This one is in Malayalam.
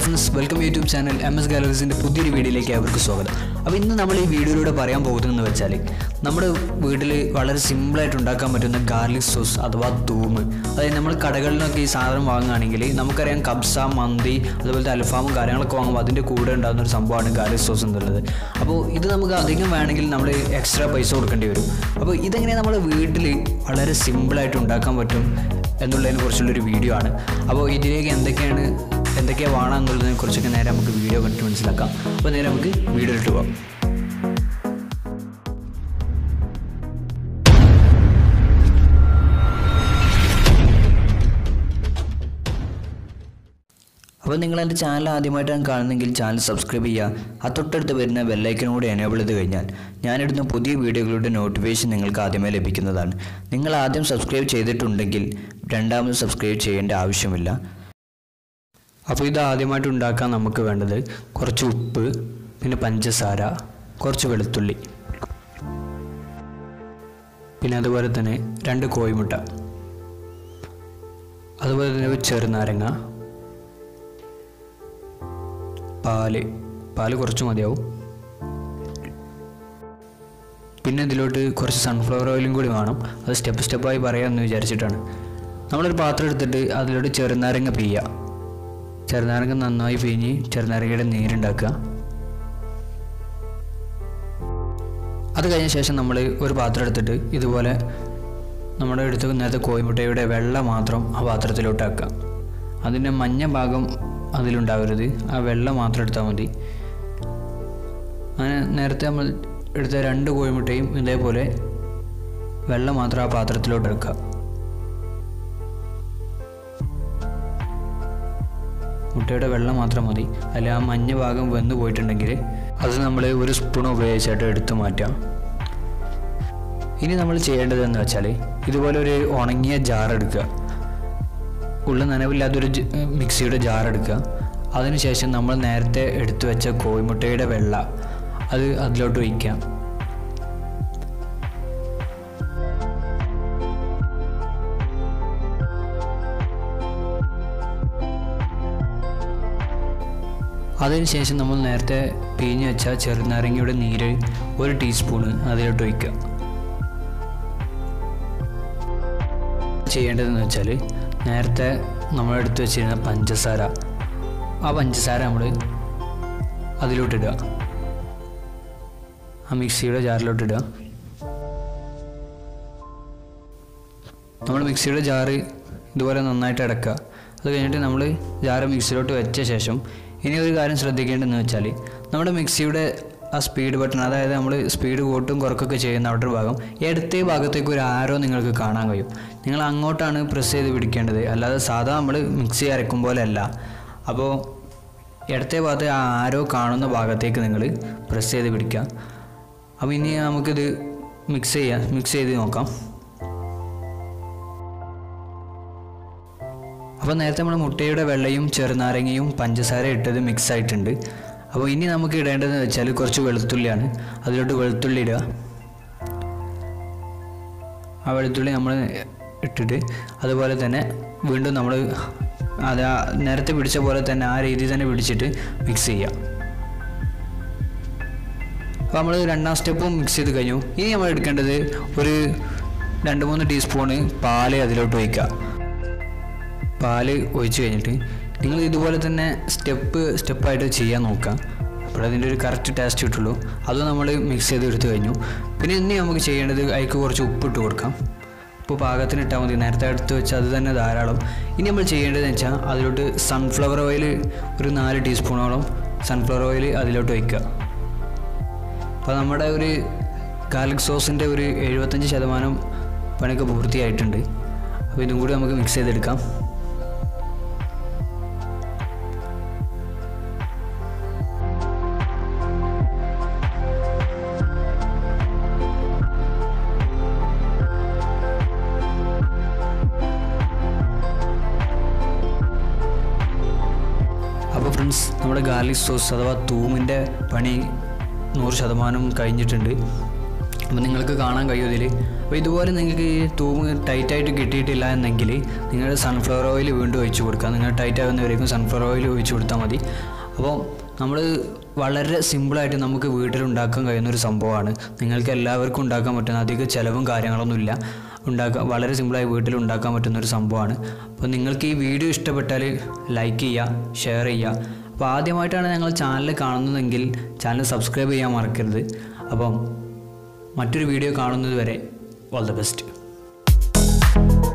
friends welcome YouTube channel M S ഗാലറീസിൻ്റെ പുതിയൊരു വീഡിയോയിലേക്ക് അവർക്ക് സ്വാഗതം അപ്പോൾ ഇന്ന് നമ്മൾ ഈ വീഡിയോയിലൂടെ പറയാൻ പോകുന്നതെന്ന് വെച്ചാൽ നമ്മുടെ വീട്ടിൽ വളരെ സിമ്പിളായിട്ട് ഉണ്ടാക്കാൻ പറ്റുന്ന ഗാർലിക് സോസ് അഥവാ തൂമ് അതായത് നമ്മൾ കടകളിലൊക്കെ ഈ സാധനം വാങ്ങുകയാണെങ്കിൽ നമുക്കറിയാം കബ്സ മന്തി അതുപോലത്തെ അൽഫാമും കാര്യങ്ങളൊക്കെ വാങ്ങുമ്പോൾ അതിൻ്റെ കൂടെ ഉണ്ടാകുന്ന ഒരു സംഭവമാണ് ഗാർലിക് സോസ് എന്നുള്ളത് അപ്പോൾ ഇത് നമുക്ക് അധികം വേണമെങ്കിൽ നമ്മൾ എക്സ്ട്രാ പൈസ കൊടുക്കേണ്ടി വരും അപ്പോൾ ഇതെങ്ങനെ നമ്മൾ വീട്ടിൽ വളരെ സിമ്പിളായിട്ട് ഉണ്ടാക്കാൻ പറ്റും എന്നുള്ളതിനെ കുറിച്ചുള്ളൊരു വീഡിയോ ആണ് അപ്പോൾ ഇതിലേക്ക് എന്തൊക്കെയാണ് എന്തൊക്കെയാണ് വേണം എന്നുള്ളതിനെ കുറിച്ചൊക്കെ നേരെ നമുക്ക് വീഡിയോ കണ്ടിട്ട് മനസ്സിലാക്കാം അപ്പോൾ നേരെ നമുക്ക് വീഡിയോ ഇട്ട് പോകാം അപ്പോൾ നിങ്ങൾ എൻ്റെ ചാനൽ ആദ്യമായിട്ടാണ് കാണുന്നതെങ്കിൽ ചാനൽ സബ്സ്ക്രൈബ് ചെയ്യുക ആ തൊട്ടടുത്ത് വരുന്ന ബെല്ലൈക്കനും കൂടി എനേബിൾ ചെയ്ത് കഴിഞ്ഞാൽ ഞാനിടുന്ന പുതിയ വീഡിയോകളുടെ നോട്ടിഫിക്കേഷൻ നിങ്ങൾക്ക് ആദ്യമേ ലഭിക്കുന്നതാണ് നിങ്ങൾ ആദ്യം സബ്സ്ക്രൈബ് ചെയ്തിട്ടുണ്ടെങ്കിൽ രണ്ടാമത് സബ്സ്ക്രൈബ് ചെയ്യേണ്ട ആവശ്യമില്ല അപ്പോൾ ഇത് ആദ്യമായിട്ട് ഉണ്ടാക്കാൻ നമുക്ക് വേണ്ടത് കുറച്ച് ഉപ്പ് പിന്നെ പഞ്ചസാര കുറച്ച് വെളുത്തുള്ളി പിന്നെ അതുപോലെ തന്നെ രണ്ട് കോഴിമുട്ട അതുപോലെ തന്നെ ഒരു ചെറുനാരങ്ങ പാല് പാല് കുറച്ച് മതിയാവും പിന്നെ ഇതിലോട്ട് കുറച്ച് സൺഫ്ലവർ ഓയിലും കൂടി വേണം അത് സ്റ്റെപ്പ് സ്റ്റെപ്പായി പറയാമെന്ന് വിചാരിച്ചിട്ടാണ് നമ്മളൊരു പാത്രം എടുത്തിട്ട് അതിലോട്ട് ചെറുനാരങ്ങ പിയ്യുക ചെറുനാരങ്ങ നന്നായി പിഴിഞ്ഞ് ചെറുനാരങ്ങയുടെ നീരുണ്ടാക്കുക അത് കഴിഞ്ഞ ശേഷം നമ്മൾ ഒരു പാത്രം എടുത്തിട്ട് ഇതുപോലെ നമ്മുടെ എടുത്ത് നേരത്തെ കോഴിമുട്ടയുടെ വെള്ള മാത്രം ആ പാത്രത്തിലോട്ട് ആക്കുക അതിൻ്റെ മഞ്ഞ ഭാഗം അതിലുണ്ടാവരുത് ആ വെള്ള മാത്രം എടുത്താൽ മതി അങ്ങനെ നേരത്തെ നമ്മൾ എടുത്ത രണ്ട് കോഴിമുട്ടയും ഇതേപോലെ വെള്ള മാത്രം ആ പാത്രത്തിലോട്ട് എടുക്കുക മുട്ടയുടെ വെള്ളം മാത്രം മതി അതിൽ ആ മഞ്ഞ ഭാഗം വെന്ത് പോയിട്ടുണ്ടെങ്കിൽ അത് നമ്മൾ ഒരു സ്പൂൺ ഉപയോഗിച്ചിട്ട് എടുത്തു മാറ്റാം ഇനി നമ്മൾ ചെയ്യേണ്ടതെന്ന് വെച്ചാൽ ഇതുപോലെ ഒരു ഉണങ്ങിയ ജാർ എടുക്കുക ഉള്ള നനവില്ലാത്തൊരു ജ- മിക്സിയുടെ ജാർ എടുക്കുക അതിനുശേഷം നമ്മൾ നേരത്തെ എടുത്തു വെച്ച കോഴിമുട്ടയുടെ വെള്ള അത് അതിലോട്ട് ഒഴിക്കാം അതിനുശേഷം നമ്മൾ നേരത്തെ പിഴിഞ്ഞ് വെച്ച ചെറുനാരങ്ങയുടെ നീര് ഒരു ടീസ്പൂണ് അതിലോട്ട് ഒഴിക്കുക ചെയ്യേണ്ടതെന്ന് വെച്ചാൽ നേരത്തെ നമ്മൾ എടുത്തു വെച്ചിരുന്ന പഞ്ചസാര ആ പഞ്ചസാര നമ്മൾ അതിലോട്ടിടുക ആ മിക്സിയുടെ ജാറിലോട്ടിടുക നമ്മൾ മിക്സിയുടെ ജാറ് ഇതുപോലെ നന്നായിട്ട് അടക്കുക അത് കഴിഞ്ഞിട്ട് നമ്മൾ ജാറ് മിക്സിയിലോട്ട് വെച്ച ശേഷം ഇനി ഒരു കാര്യം ശ്രദ്ധിക്കേണ്ടതെന്ന് വെച്ചാൽ നമ്മുടെ മിക്സിയുടെ ആ സ്പീഡ് ബട്ടൺ അതായത് നമ്മൾ സ്പീഡ് കൂട്ടും കുറക്കൊക്കെ ചെയ്യുന്ന അവിടെ ഒരു ഭാഗം ഇടത്തേ ഭാഗത്തേക്ക് ഒരു ആരോ നിങ്ങൾക്ക് കാണാൻ കഴിയും നിങ്ങൾ അങ്ങോട്ടാണ് പ്രസ് ചെയ്ത് പിടിക്കേണ്ടത് അല്ലാതെ സാധാ നമ്മൾ മിക്സി അരക്കും പോലെ അല്ല അപ്പോൾ ഇടത്തെ ഭാഗത്ത് ആ ആരോ കാണുന്ന ഭാഗത്തേക്ക് നിങ്ങൾ പ്രസ് ചെയ്ത് പിടിക്കുക അപ്പോൾ ഇനി നമുക്കിത് മിക്സ് ചെയ്യാം മിക്സ് ചെയ്ത് നോക്കാം അപ്പോൾ നേരത്തെ നമ്മൾ മുട്ടയുടെ വെള്ളയും ചെറുനാരങ്ങയും പഞ്ചസാര ഇട്ടത് മിക്സ് ആയിട്ടുണ്ട് അപ്പോൾ ഇനി നമുക്ക് ഇടേണ്ടതെന്ന് വെച്ചാൽ കുറച്ച് വെളുത്തുള്ളിയാണ് അതിലോട്ട് വെളുത്തുള്ളി ഇടുക ആ വെളുത്തുള്ളി നമ്മൾ ഇട്ടിട്ട് അതുപോലെ തന്നെ വീണ്ടും നമ്മൾ അത് ആ നേരത്തെ പിടിച്ച പോലെ തന്നെ ആ രീതിയിൽ തന്നെ പിടിച്ചിട്ട് മിക്സ് ചെയ്യുക അപ്പോൾ നമ്മൾ രണ്ടാം സ്റ്റെപ്പും മിക്സ് ചെയ്ത് കഴിഞ്ഞു ഇനി നമ്മൾ എടുക്കേണ്ടത് ഒരു രണ്ട് മൂന്ന് ടീസ്പൂണ് പാല് അതിലോട്ട് ഒഴിക്കുക പാല് ഒഴിച്ച് കഴിഞ്ഞിട്ട് നിങ്ങൾ ഇതുപോലെ തന്നെ സ്റ്റെപ്പ് സ്റ്റെപ്പായിട്ട് ചെയ്യാൻ നോക്കുക അപ്പോൾ അതിൻ്റെ ഒരു കറക്റ്റ് ടേസ്റ്റ് കിട്ടുള്ളൂ അത് നമ്മൾ മിക്സ് ചെയ്ത് എടുത്തു കഴിഞ്ഞു പിന്നെ ഇനി നമുക്ക് ചെയ്യേണ്ടത് അതിക്ക് കുറച്ച് ഉപ്പിട്ട് കൊടുക്കാം ഉപ്പ് പാകത്തിന് ഇട്ടാൽ മതി നേരത്തെ എടുത്ത് വെച്ചാൽ അത് തന്നെ ധാരാളം ഇനി നമ്മൾ ചെയ്യേണ്ടതെന്ന് വെച്ചാൽ അതിലോട്ട് സൺഫ്ലവർ ഓയിൽ ഒരു നാല് ടീസ്പൂണോളം സൺഫ്ലവർ ഓയിൽ അതിലോട്ട് വയ്ക്കുക അപ്പോൾ നമ്മുടെ ഒരു ഗാർലിക് സോസിൻ്റെ ഒരു എഴുപത്തഞ്ച് ശതമാനം പണിയൊക്കെ പൂർത്തിയായിട്ടുണ്ട് അപ്പോൾ ഇതും കൂടി നമുക്ക് മിക്സ് ചെയ്തെടുക്കാം അപ്പോൾ ഫ്രണ്ട്സ് നമ്മുടെ ഗാർലിക് സോസ് അഥവാ തൂമിൻ്റെ പണി നൂറ് ശതമാനം കഴിഞ്ഞിട്ടുണ്ട് അപ്പോൾ നിങ്ങൾക്ക് കാണാൻ കഴിയും ഇതിൽ അപ്പോൾ ഇതുപോലെ നിങ്ങൾക്ക് ഈ തൂമ്പ് ടൈറ്റായിട്ട് കിട്ടിയിട്ടില്ല എന്നെങ്കിൽ നിങ്ങൾ സൺഫ്ലവർ ഓയിൽ വീണ്ടും ഒഴിച്ച് കൊടുക്കുക നിങ്ങൾ ടൈറ്റ് ആകുന്നവരേക്കും സൺഫ്ലവർ ഓയിൽ ഒഴിച്ച് കൊടുത്താൽ മതി അപ്പോൾ നമ്മൾ വളരെ സിമ്പിളായിട്ട് നമുക്ക് വീട്ടിലുണ്ടാക്കാൻ കഴിയുന്ന ഒരു സംഭവമാണ് നിങ്ങൾക്ക് എല്ലാവർക്കും ഉണ്ടാക്കാൻ പറ്റുന്ന അധികം ചിലവും കാര്യങ്ങളൊന്നുമില്ല ഉണ്ടാക്കാൻ വളരെ സിമ്പിളായി വീട്ടിൽ ഉണ്ടാക്കാൻ പറ്റുന്ന ഒരു സംഭവമാണ് അപ്പോൾ നിങ്ങൾക്ക് ഈ വീഡിയോ ഇഷ്ടപ്പെട്ടാൽ ലൈക്ക് ചെയ്യുക ഷെയർ ചെയ്യുക അപ്പോൾ ആദ്യമായിട്ടാണ് ഞങ്ങൾ ചാനൽ കാണുന്നതെങ്കിൽ ചാനൽ സബ്സ്ക്രൈബ് ചെയ്യാൻ മറക്കരുത് അപ്പം മറ്റൊരു വീഡിയോ കാണുന്നത് വരെ ഓൾ ദ ബെസ്റ്റ്